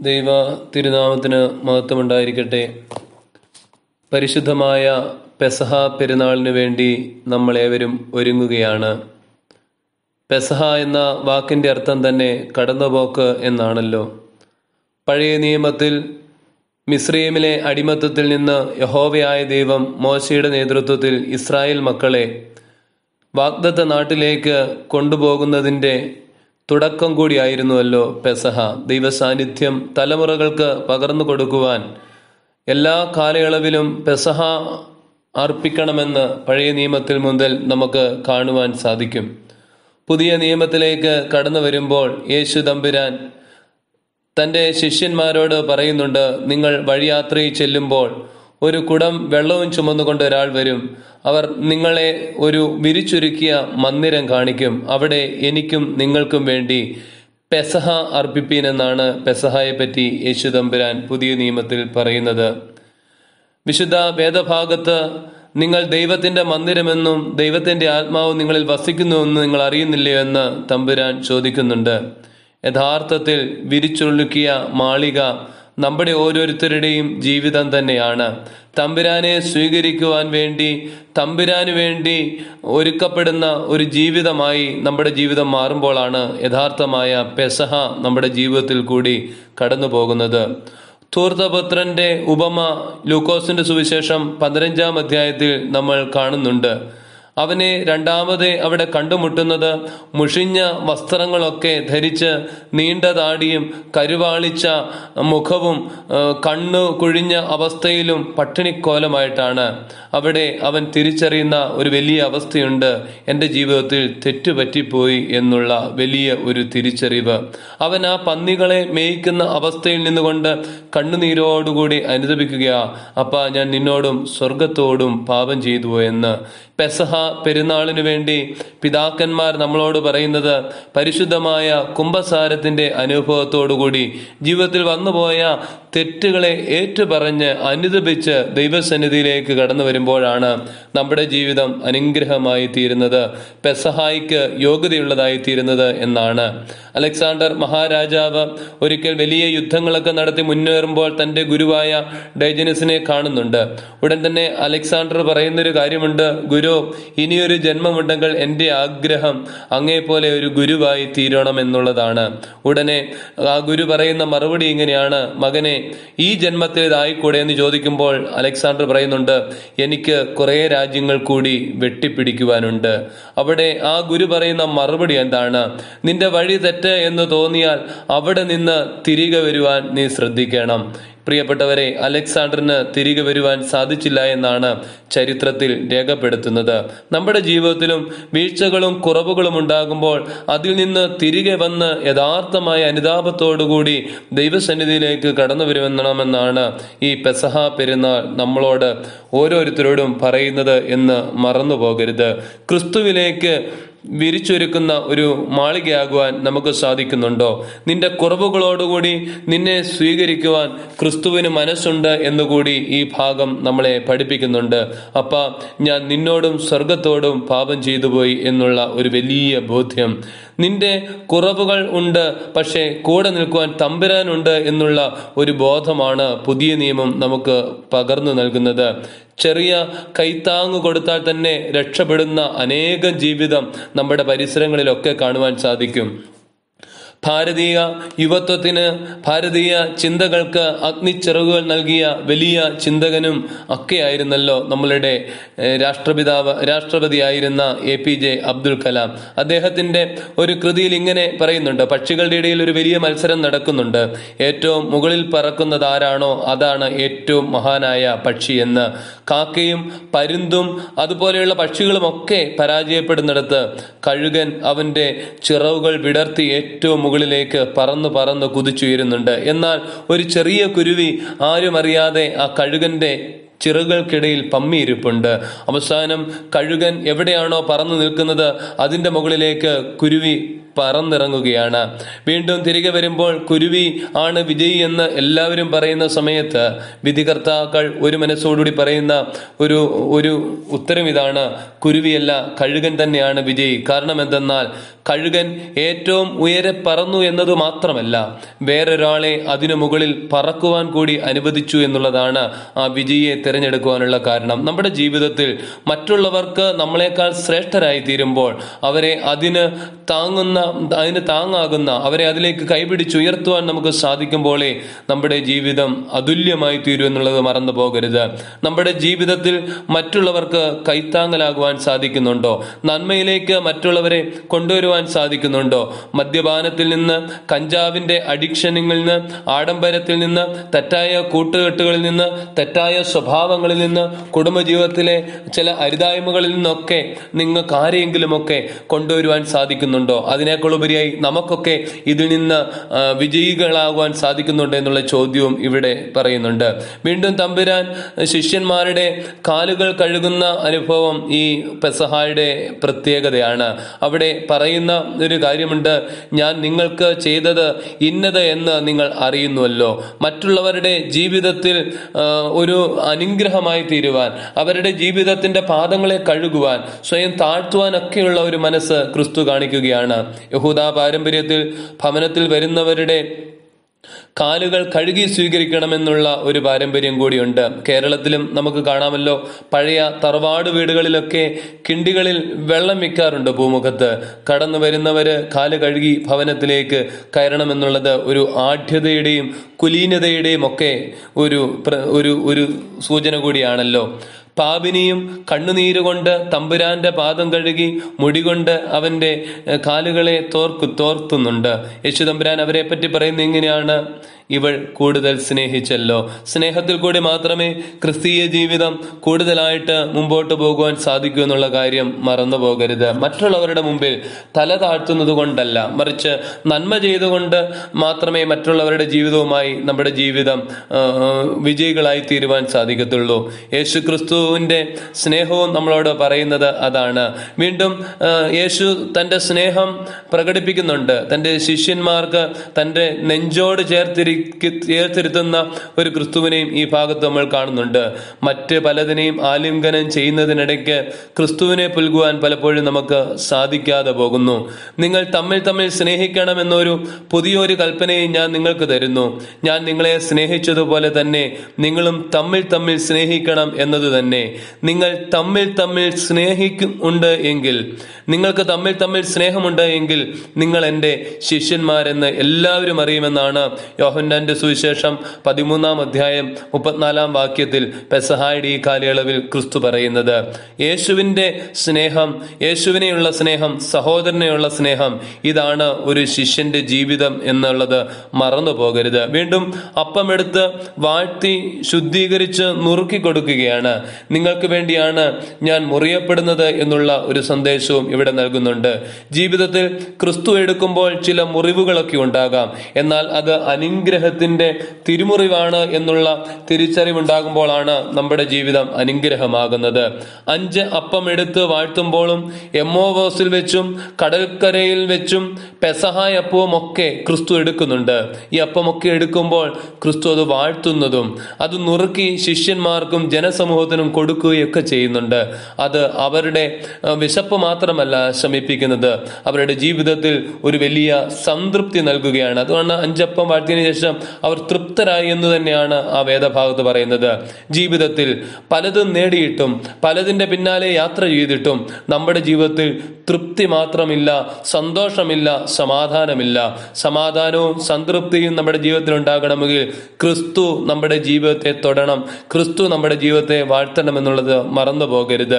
ദൈവ തിരുനാമത്തിന് മഹത്വമുണ്ടായിരിക്കട്ടെ പരിശുദ്ധമായ പെസഹ പെരുന്നാളിന് വേണ്ടി നമ്മളേവരും ഒരുങ്ങുകയാണ് പെസഹ എന്ന വാക്കിൻ്റെ അർത്ഥം തന്നെ കടന്നുപോക്ക് എന്നാണല്ലോ പഴയ നിയമത്തിൽ മിസ്രൈമിലെ അടിമത്തത്തിൽ നിന്ന് യഹോവയായ ദൈവം മോശയുടെ നേതൃത്വത്തിൽ ഇസ്രായേൽ മക്കളെ വാഗ്ദത്ത നാട്ടിലേക്ക് കൊണ്ടുപോകുന്നതിൻ്റെ തുടക്കം കൂടിയായിരുന്നുവല്ലോ പെസഹ ദൈവസാന്നിധ്യം തലമുറകൾക്ക് പകർന്നു കൊടുക്കുവാൻ എല്ലാ കാലയളവിലും പെസഹ അർപ്പിക്കണമെന്ന് പഴയ നിയമത്തിൽ മുതൽ നമുക്ക് കാണുവാൻ സാധിക്കും പുതിയ നിയമത്തിലേക്ക് കടന്നു വരുമ്പോൾ യേശു തമ്പുരാൻ തൻ്റെ ശിഷ്യന്മാരോട് പറയുന്നുണ്ട് നിങ്ങൾ വഴിയാത്രയിൽ ചെല്ലുമ്പോൾ ഒരു കുടം വെള്ളവും ചുമന്നുകൊണ്ട് ഒരാൾ വരും അവർ നിങ്ങളെ ഒരു വിരിച്ചൊരുക്കിയ മന്ദിരം കാണിക്കും അവിടെ എനിക്കും നിങ്ങൾക്കും വേണ്ടി പെസഹ അർപ്പിപ്പീൻ എന്നാണ് പെസഹയെ പറ്റി യേശു തമ്പുരാൻ പുതിയ നിയമത്തിൽ പറയുന്നത് വിശുദ്ധ വേദഭാഗത്ത് നിങ്ങൾ ദൈവത്തിന്റെ മന്ദിരമെന്നും ദൈവത്തിന്റെ ആത്മാവ് നിങ്ങളിൽ വസിക്കുന്നുവെന്നും നിങ്ങൾ അറിയുന്നില്ലയോ എന്ന് തമ്പുരാൻ ചോദിക്കുന്നുണ്ട് യഥാർത്ഥത്തിൽ വിരിച്ചൊള്ളുക്കിയ മാളിക നമ്മുടെ ഓരോരുത്തരുടെയും ജീവിതം തന്നെയാണ് തമ്പുരാനെ സ്വീകരിക്കുവാൻ വേണ്ടി തമ്പുരാന് വേണ്ടി ഒരുക്കപ്പെടുന്ന ഒരു ജീവിതമായി നമ്മുടെ ജീവിതം മാറുമ്പോഴാണ് യഥാർത്ഥമായ പെസഹ നമ്മുടെ ജീവിതത്തിൽ കൂടി കടന്നു പോകുന്നത് ധൂർത്തപുത്രന്റെ ഉപമ ലൂക്കോസിന്റെ സുവിശേഷം പതിനഞ്ചാം അധ്യായത്തിൽ നമ്മൾ കാണുന്നുണ്ട് അവനെ രണ്ടാമത് അവിടെ കണ്ടുമുട്ടുന്നത് മുഷിഞ്ഞ വസ്ത്രങ്ങളൊക്കെ ധരിച്ച് നീണ്ട താടിയും കരുവാളിച്ച മുഖവും കണ്ണു കുഴിഞ്ഞ അവസ്ഥയിലും പട്ടിണിക്കോലമായിട്ടാണ് അവിടെ അവൻ തിരിച്ചറിയുന്ന ഒരു വലിയ അവസ്ഥയുണ്ട് എൻ്റെ ജീവിതത്തിൽ തെറ്റുപറ്റിപ്പോയി എന്നുള്ള വലിയ ഒരു തിരിച്ചറിവ് അവൻ ആ പന്നികളെ മേയ്ക്കുന്ന അവസ്ഥയിൽ നിന്നുകൊണ്ട് കണ്ണുനീരോടുകൂടി അനുദപിക്കുകയാ അപ്പ ഞാൻ നിന്നോടും സ്വർഗത്തോടും പാപം ചെയ്തു എന്ന് പെസഹ പെരുന്നാളിനു വേണ്ടി പിതാക്കന്മാർ നമ്മളോട് പറയുന്നത് പരിശുദ്ധമായ കുംഭസാരത്തിന്റെ അനുഭവത്തോടുകൂടി ജീവിതത്തിൽ വന്നുപോയ തെറ്റുകളെ ഏറ്റുപറഞ്ഞ് അനുദപിച്ച് ദൈവസന്നിധിയിലേക്ക് കടന്നു വരുമ്പോഴാണ് നമ്മുടെ ജീവിതം അനുഗ്രഹമായി തീരുന്നത് പെസഹായിക്ക് യോഗ്യതയുള്ളതായി തീരുന്നത് എന്നാണ് അലക്സാണ്ടർ മഹാരാജാവ് ഒരിക്കൽ വലിയ യുദ്ധങ്ങളൊക്കെ നടത്തി മുന്നേറുമ്പോൾ തന്റെ ഗുരുവായ ഡൈജനസിനെ കാണുന്നുണ്ട് ഉടൻ തന്നെ അലക്സാണ്ടർ പറയുന്നൊരു കാര്യമുണ്ട് ഗുരു ഇനിയൊരു ജന്മമുണ്ടെങ്കിൽ എൻ്റെ ആഗ്രഹം അങ്ങേ പോലെ ഒരു ഗുരുവായി തീരണം എന്നുള്ളതാണ് ഉടനെ ആ ഗുരു പറയുന്ന മറുപടി ഇങ്ങനെയാണ് മകനെ ഈ ജന്മത്തിൽ ഇതായിക്കൂടെ എന്ന് ചോദിക്കുമ്പോൾ അലക്സാണ്ടർ പറയുന്നുണ്ട് എനിക്ക് കുറേ രാജ്യങ്ങൾ കൂടി വെട്ടിപ്പിടിക്കുവാനുണ്ട് അവിടെ ആ ഗുരു പറയുന്ന മറുപടി എന്താണ് നിന്റെ വഴി തെറ്റ് എന്ന് തോന്നിയാൽ അവിടെ നിന്ന് തിരികെ വരുവാൻ നീ ശ്രദ്ധിക്കണം പ്രിയപ്പെട്ടവരെ അലക്സാണ്ടറിന് തിരികെ വരുവാൻ സാധിച്ചില്ല എന്നാണ് ചരിത്രത്തിൽ രേഖപ്പെടുത്തുന്നത് നമ്മുടെ ജീവിതത്തിലും വീഴ്ചകളും കുറവുകളും ഉണ്ടാകുമ്പോൾ അതിൽ നിന്ന് തിരികെ വന്ന് യഥാർത്ഥമായ അനുതാപത്തോടുകൂടി ദൈവസന്നിധിയിലേക്ക് കടന്നു വരുമെന്നാണ് ഈ പെസഹ പെരുന്നാൾ നമ്മളോട് ഓരോരുത്തരോടും പറയുന്നത് എന്ന് മറന്നു പോകരുത് ക്രിസ്തുവിലേക്ക് വിരിച്ചൊരുക്കുന്ന ഒരു മാളികയാകുവാൻ നമുക്ക് സാധിക്കുന്നുണ്ടോ നിന്റെ കുറവുകളോടുകൂടി നിന്നെ സ്വീകരിക്കുവാൻ ക്രിസ്തുവിന് മനസ്സുണ്ട് എന്നുകൂടി ഈ ഭാഗം നമ്മളെ പഠിപ്പിക്കുന്നുണ്ട് അപ്പ ഞാൻ നിന്നോടും സ്വർഗത്തോടും പാപം ചെയ്തു പോയി എന്നുള്ള ഒരു വലിയ ബോധ്യം നിന്റെ കുറവുകൾ ഉണ്ട് പക്ഷേ കൂടെ നിൽക്കുവാൻ തമ്പുരാനുണ്ട് എന്നുള്ള ഒരു ബോധമാണ് പുതിയ നിയമം നമുക്ക് പകർന്നു നൽകുന്നത് ചെറിയ കൈത്താങ് കൊടുത്താൽ തന്നെ രക്ഷപ്പെടുന്ന അനേകം ജീവിതം നമ്മുടെ പരിസരങ്ങളിലൊക്കെ കാണുവാൻ സാധിക്കും ഭാരതീയ യുവത്വത്തിന് ഭാരതീയ ചിന്തകൾക്ക് അഗ്നിച്ചിറകുകൾ നൽകിയ വലിയ ചിന്തകനും ഒക്കെയായിരുന്നല്ലോ നമ്മളുടെ രാഷ്ട്രപിതാവ് രാഷ്ട്രപതിയായിരുന്ന A P J Abdul Kalam അദ്ദേഹത്തിന്റെ ഒരു കൃതിയിൽ ഇങ്ങനെ പറയുന്നുണ്ട് പക്ഷികളുടെ ഇടയിൽ ഒരു വലിയ മത്സരം നടക്കുന്നുണ്ട് ഏറ്റവും മുകളിൽ പറക്കുന്നത് ആരാണോ അതാണ് ഏറ്റവും മഹാനായ പക്ഷി എന്ന് കാക്കയും പരുന്തും അതുപോലെയുള്ള പക്ഷികളും ഒക്കെ പരാജയപ്പെടുന്നിടത്ത് കഴുകൻ അവന്റെ ചിറവുകൾ വിടർത്തി ഏറ്റവും മുകളിലേക്ക് പറന്നു പറന്ന് കുതിച്ചുയരുന്നുണ്ട് എന്നാൽ ഒരു ചെറിയ കുരുവി ആരും അറിയാതെ ആ കഴുകന്റെ ചിറകൾക്കിടയിൽ പമ്മിയിരിപ്പുണ്ട് അവസാനം കഴുകൻ എവിടെയാണോ പറന്നു നിൽക്കുന്നത് അതിന്റെ മുകളിലേക്ക് കുരുവി പറന്നിറങ്ങുകയാണ് വീണ്ടും തിരികെ വരുമ്പോൾ കുരുവി ആണ് വിജയി എന്ന് എല്ലാവരും പറയുന്ന സമയത്ത് വിധികർത്താക്കൾ ഒരു മനസ്സോടുകൂടി പറയുന്ന ഒരു ഒരു ഉത്തരം ഇതാണ് കുരുവിയല്ല കഴുകൻ തന്നെയാണ് വിജയി കാരണം എന്തെന്നാൽ കഴുകൻ ഏറ്റവും ഉയരെ പറന്നു എന്നത് മാത്രമല്ല വേറൊരാളെ അതിനു മുകളിൽ പറക്കുവാൻ കൂടി അനുവദിച്ചു എന്നുള്ളതാണ് ആ വിജയിയെ തിരഞ്ഞെടുക്കുവാനുള്ള കാരണം നമ്മുടെ ജീവിതത്തിൽ മറ്റുള്ളവർക്ക് നമ്മളെക്കാൾ ശ്രേഷ്ഠരായി തീരുമ്പോൾ അവരെ അതിന് താങ്ങുന്ന അതിന് താങ്ങാകുന്ന അവരെ അതിലേക്ക് കൈപിടിച്ചുയർത്തുവാൻ നമുക്ക് സാധിക്കുമ്പോഴേ നമ്മുടെ ജീവിതം അതുല്യമായി തീരും എന്നുള്ളത് മറന്നു പോകരുത് നമ്മുടെ ജീവിതത്തിൽ മറ്റുള്ളവർക്ക് കൈത്താങ്ങലാകുവാൻ സാധിക്കുന്നുണ്ടോ നന്മയിലേക്ക് മറ്റുള്ളവരെ കൊണ്ടുവരുവാൻ സാധിക്കുന്നുണ്ടോ മദ്യപാനത്തിൽ നിന്ന് കഞ്ചാവിന്റെ അഡിക്ഷനിൽ നിന്ന് ആഡംബരത്തിൽ നിന്ന് തെറ്റായ കൂട്ടുകെട്ടുകളിൽ നിന്ന് തെറ്റായ സ്വഭാവങ്ങളിൽ നിന്ന് കുടുംബജീവിതത്തിലെ ചില അരുതായ്മകളിൽ നിന്നൊക്കെ നിങ്ങൾക്ക് ആരെയെങ്കിലുമൊക്കെ കൊണ്ടുവരുവാൻ സാധിക്കുന്നുണ്ടോ അതിനേക്കാൾ ഉപരിയായി നമുക്കൊക്കെ ഇതിൽ നിന്ന് ആ, വിജയികളാകുവാൻ സാധിക്കുന്നുണ്ടോ എന്നുള്ള ചോദ്യവും ഇവിടെ പറയുന്നുണ്ട് വീണ്ടും തമ്പുരാൻ ശിഷ്യന്മാരുടെ കാലുകൾ കഴുകുന്ന അനുഭവം ഈ പെസഹായുടെ പ്രത്യേകതയാണ് അവിടെ പറയുന്ന ഒരു കാര്യമുണ്ട് ഞാൻ നിങ്ങൾക്ക് ചെയ്തത് ഇന്നത് എന്ന് നിങ്ങൾ അറിയുന്നുവല്ലോ മറ്റുള്ളവരുടെ ജീവിതത്തിൽ ആ, ഒരു അനുഗ്രഹമായി തീരുവാൻ അവരുടെ ജീവിതത്തിന്റെ പാദങ്ങളെ കഴുകുവാൻ സ്വയം താഴ്ത്തുവാനൊക്കെയുള്ള ഒരു മനസ്സ് ക്രിസ്തു കാണിക്കുകയാണ് യഹൂദ പാരമ്പര്യത്തിൽ ഭവനത്തിൽ വരുന്നവരുടെ കാലുകൾ കഴുകി സ്വീകരിക്കണമെന്നുള്ള ഒരു പാരമ്പര്യം കൂടിയുണ്ട് കേരളത്തിലും നമുക്ക് കാണാമല്ലോ പഴയ തറവാട് വീടുകളിലൊക്കെ കിണ്ടികളിൽ വെള്ളം വെക്കാറുണ്ട് പൂമുഖത്ത് കടന്നു വരുന്നവര് കാല് കഴുകി ഭവനത്തിലേക്ക് കയറണമെന്നുള്ളത് ഒരു ആഢ്യതയുടെയും കുലീനതയുടെയും ഒക്കെ ഒരു പ്ര- ഒരു ഒരു സൂചന കൂടിയാണല്ലോ പാപിനിയും കണ്ണുനീര് കൊണ്ട് തമ്പുരാന്റെ പാദം കഴുകി മുടി കൊണ്ട് അവന്റെ ഏഹ്, കാലുകളെ തോർക്കു തോർത്തുന്നുണ്ട് യേശു തമ്പുരാൻ അവരെ പറ്റി പറയുന്ന ഇങ്ങനെയാണ് ഇവൾ കൂടുതൽ സ്നേഹിച്ചല്ലോ സ്നേഹത്തിൽ കൂടി മാത്രമേ ക്രിസ്തീയ ജീവിതം കൂടുതലായിട്ട് മുമ്പോട്ട് പോകുവാൻ സാധിക്കൂ എന്നുള്ള കാര്യം മറന്നു പോകരുത് മറ്റുള്ളവരുടെ മുമ്പിൽ തല താഴ്ത്തുന്നത് കൊണ്ടല്ല മറിച്ച് നന്മ ചെയ്തുകൊണ്ട് മാത്രമേ മറ്റുള്ളവരുടെ ജീവിതവുമായി നമ്മുടെ ജീവിതം ആ, വിജയികളായി തീരുവാൻ സാധിക്കത്തുള്ളൂ യേശു ക്രിസ്തുവിന്റെ സ്നേഹവും നമ്മളോട് പറയുന്നത് അതാണ് വീണ്ടും ആ, യേശു തന്റെ സ്നേഹം പ്രകടിപ്പിക്കുന്നുണ്ട് തന്റെ ശിഷ്യന്മാർക്ക് തന്റെ നെഞ്ചോട് ചേർത്തിരി ചേർത്തിരുത്തുന്ന ഒരു ക്രിസ്തുവിനെയും ഈ ഭാഗത്ത് നമ്മൾ കാണുന്നുണ്ട് മറ്റ് പലതിനെയും ആലിംഗനം ചെയ്യുന്നതിനിടയ്ക്ക് ക്രിസ്തുവിനെ പുൽകുവാൻ പലപ്പോഴും നമുക്ക് സാധിക്കാതെ പോകുന്നു നിങ്ങൾ തമ്മിൽ തമ്മിൽ സ്നേഹിക്കണമെന്നൊരു പുതിയൊരു കൽപ്പനയും ഞാൻ നിങ്ങൾക്ക് തരുന്നു ഞാൻ നിങ്ങളെ സ്നേഹിച്ചതുപോലെ തന്നെ നിങ്ങളും തമ്മിൽ തമ്മിൽ സ്നേഹിക്കണം എന്നത് തന്നെ നിങ്ങൾ തമ്മിൽ തമ്മിൽ സ്നേഹിക്കും ഉണ്ട് എങ്കിൽ നിങ്ങൾക്ക് തമ്മിൽ തമ്മിൽ സ്നേഹമുണ്ട് എങ്കിൽ നിങ്ങൾ എൻ്റെ ശിഷ്യന്മാരെന്ന് എല്ലാവരും അറിയുമെന്നാണ് യോഹന്നാന്റെ സുവിശേഷം പതിമൂന്നാം അധ്യായം മുപ്പത്തിനാലാം വാക്യത്തിൽ പെസഹായുടെ ഈ കാലയളവിൽ ക്രിസ്തു പറയുന്നത് യേശുവിൻ്റെ സ്നേഹം യേശുവിനെയുള്ള സ്നേഹം സഹോദരനെയുള്ള സ്നേഹം ഇതാണ് ഒരു ശിഷ്യന്റെ ജീവിതം എന്നുള്ളത് മറന്നു പോകരുത് വീണ്ടും അപ്പമെടുത്ത് വാഴ്ത്തി ശുദ്ധീകരിച്ച് നുറുക്കി കൊടുക്കുകയാണ് നിങ്ങൾക്ക് വേണ്ടിയാണ് ഞാൻ മുറിയപ്പെടുന്നത് എന്നുള്ള ഒരു സന്ദേശവും ഇവിടെ നൽകുന്നുണ്ട് ജീവിതത്തിൽ ക്രിസ്തു എടുക്കുമ്പോൾ ചില മുറിവുകളൊക്കെ ഉണ്ടാകാം എന്നാൽ അത് അനുഗ്രഹത്തിന്റെ തിരുമുറിവാണ് എന്നുള്ള തിരിച്ചറിവുണ്ടാകുമ്പോഴാണ് നമ്മുടെ ജീവിതം അനുഗ്രഹമാകുന്നത് അഞ്ച് അപ്പം എടുത്ത് വാഴ്ത്തുമ്പോഴും എമ്മോവോസിൽ വെച്ചും കടൽക്കരയിൽ വെച്ചും പെസഹായ അപ്പവും ഒക്കെ ക്രിസ്തു എടുക്കുന്നുണ്ട് ഈ അപ്പമൊക്കെ എടുക്കുമ്പോൾ ക്രിസ്തു അത് വാഴ്ത്തുന്നതും അത് നുറുക്കി ശിഷ്യന്മാർക്കും ജനസമൂഹത്തിനും കൊടുക്കുകയൊക്കെ ചെയ്യുന്നുണ്ട് അത് അവരുടെ അഹ്, വിശപ്പ് മാത്രമല്ല ശമിപ്പിക്കുന്നത് അവരുടെ ജീവിതത്തിൽ ഒരു വലിയ സംതൃപ്തി നൽകുകയാണ് അതുകൊണ്ട് അഞ്ചപ്പം വാഴ്ത്തിയതിനു ശേഷം അവർ തൃപ്തരായി എന്ന് തന്നെയാണ് ആ വേദഭാഗത്ത് പറയുന്നത് ജീവിതത്തിൽ പലതും നേടിയിട്ടും പലതിന്റെ പിന്നാലെ യാത്ര ചെയ്തിട്ടും നമ്മുടെ ജീവിതത്തിൽ തൃപ്തി മാത്രമില്ല സന്തോഷമില്ല സമാധാനമില്ല സമാധാനവും സംതൃപ്തിയും നമ്മുടെ ജീവിതത്തിൽ ഉണ്ടാകണമെങ്കിൽ ക്രിസ്തു നമ്മുടെ ജീവിതത്തെ തൊടണം ക്രിസ്തു നമ്മുടെ ജീവിതത്തെ വാഴ്ത്തണം എന്നുള്ളത് മറന്നു പോകരുത്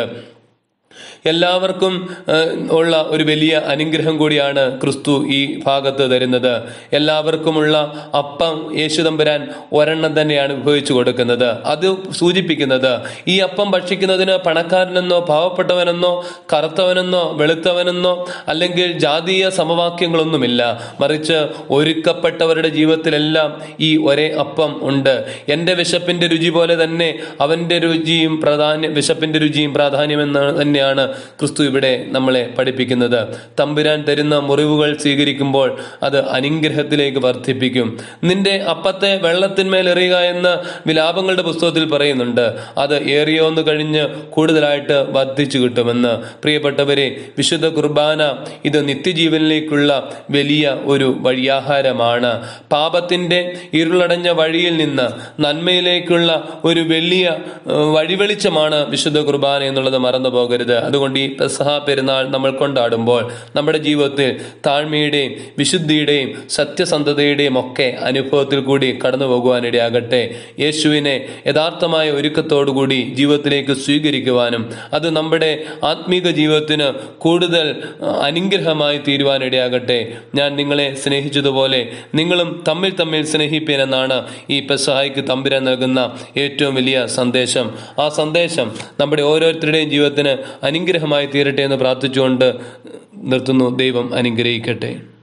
എല്ലാവർക്കും ഏഹ്, ഉള്ള ഒരു വലിയ അനുഗ്രഹം കൂടിയാണ് ക്രിസ്തു ഈ ഭാഗത്ത് തരുന്നത് എല്ലാവർക്കുമുള്ള അപ്പം യേശുദമ്പുരാൻ ഒരെണ്ണം തന്നെയാണ് വിഭവിച്ചു കൊടുക്കുന്നത് അത് സൂചിപ്പിക്കുന്നത് ഈ അപ്പം ഭക്ഷിക്കുന്നതിന് പണക്കാരനെന്നോ പാവപ്പെട്ടവനെന്നോ കറുത്തവനെന്നോ വെളുത്തവനെന്നോ അല്ലെങ്കിൽ ജാതീയ സമവാക്യങ്ങളൊന്നുമില്ല മറിച്ച് ഒരുക്കപ്പെട്ടവരുടെ ജീവിതത്തിലെല്ലാം ഈ ഒരേ അപ്പം ഉണ്ട് എൻ്റെ വിശപ്പിന്റെ രുചി പോലെ തന്നെ അവന്റെ രുചിയും പ്രാധാന്യം വിശപ്പിന്റെ രുചിയും പ്രാധാന്യം എന്ന് തന്നെയാണ് ക്രിസ്തു ഇവിടെ നമ്മളെ പഠിപ്പിക്കുന്നത് തമ്പുരാൻ തരുന്ന മുറിവുകൾ സ്വീകരിക്കുമ്പോൾ അത് അനുഗ്രഹത്തിലേക്ക് വർദ്ധിപ്പിക്കും നിന്റെ അപ്പത്തെ വെള്ളത്തിന്മേൽ എറിയുക എന്ന് വിലാപങ്ങളുടെ പുസ്തകത്തിൽ പറയുന്നുണ്ട് അത് ഏറിയോന്ന് കഴിഞ്ഞ് കൂടുതലായിട്ട് വർദ്ധിച്ചു കിട്ടുമെന്ന് പ്രിയപ്പെട്ടവരെ വിശുദ്ധ കുർബാന ഇത് നിത്യജീവനിലേക്കുള്ള വലിയ ഒരു വഴിയാഹാരമാണ് പാപത്തിന്റെ ഇരുളടഞ്ഞ വഴിയിൽ നിന്ന് നന്മയിലേക്കുള്ള ഒരു വലിയ ഏഹ്, വഴിവെളിച്ചമാണ് വിശുദ്ധ കുർബാന എന്നുള്ളത് മറന്നു പോകരുത് അതുകൊണ്ട് ഈ പെസഹ പെരുന്നാൾ നമ്മൾ കൊണ്ടാടുമ്പോൾ നമ്മുടെ ജീവിതത്തിൽ താഴ്മയുടെയും വിശുദ്ധിയുടെയും സത്യസന്ധതയുടെയും ഒക്കെ അനുഭവത്തിൽ കൂടി കടന്നു പോകുവാനിടയാകട്ടെ യേശുവിനെ യഥാർത്ഥമായ ഒരുക്കത്തോടുകൂടി ജീവിതത്തിലേക്ക് സ്വീകരിക്കുവാനും അത് നമ്മുടെ ആത്മീക ജീവിതത്തിന് കൂടുതൽ ആ, അനുഗ്രഹമായി തീരുവാനിടയാകട്ടെ ഞാൻ നിങ്ങളെ സ്നേഹിച്ചതുപോലെ നിങ്ങളും തമ്മിൽ തമ്മിൽ സ്നേഹിപ്പീൻ എന്നാണ് ഈ പെസഹായിക്ക് തമ്പുരാൻ നൽകുന്ന ഏറ്റവും വലിയ സന്ദേശം ആ സന്ദേശം നമ്മുടെ ഓരോരുത്തരുടെയും ജീവിതത്തിന് അനുഗ്രഹമായി തീരട്ടെ എന്ന് പ്രാർത്ഥിച്ചുകൊണ്ട് നിർത്തുന്നു ദൈവം അനുഗ്രഹിക്കട്ടെ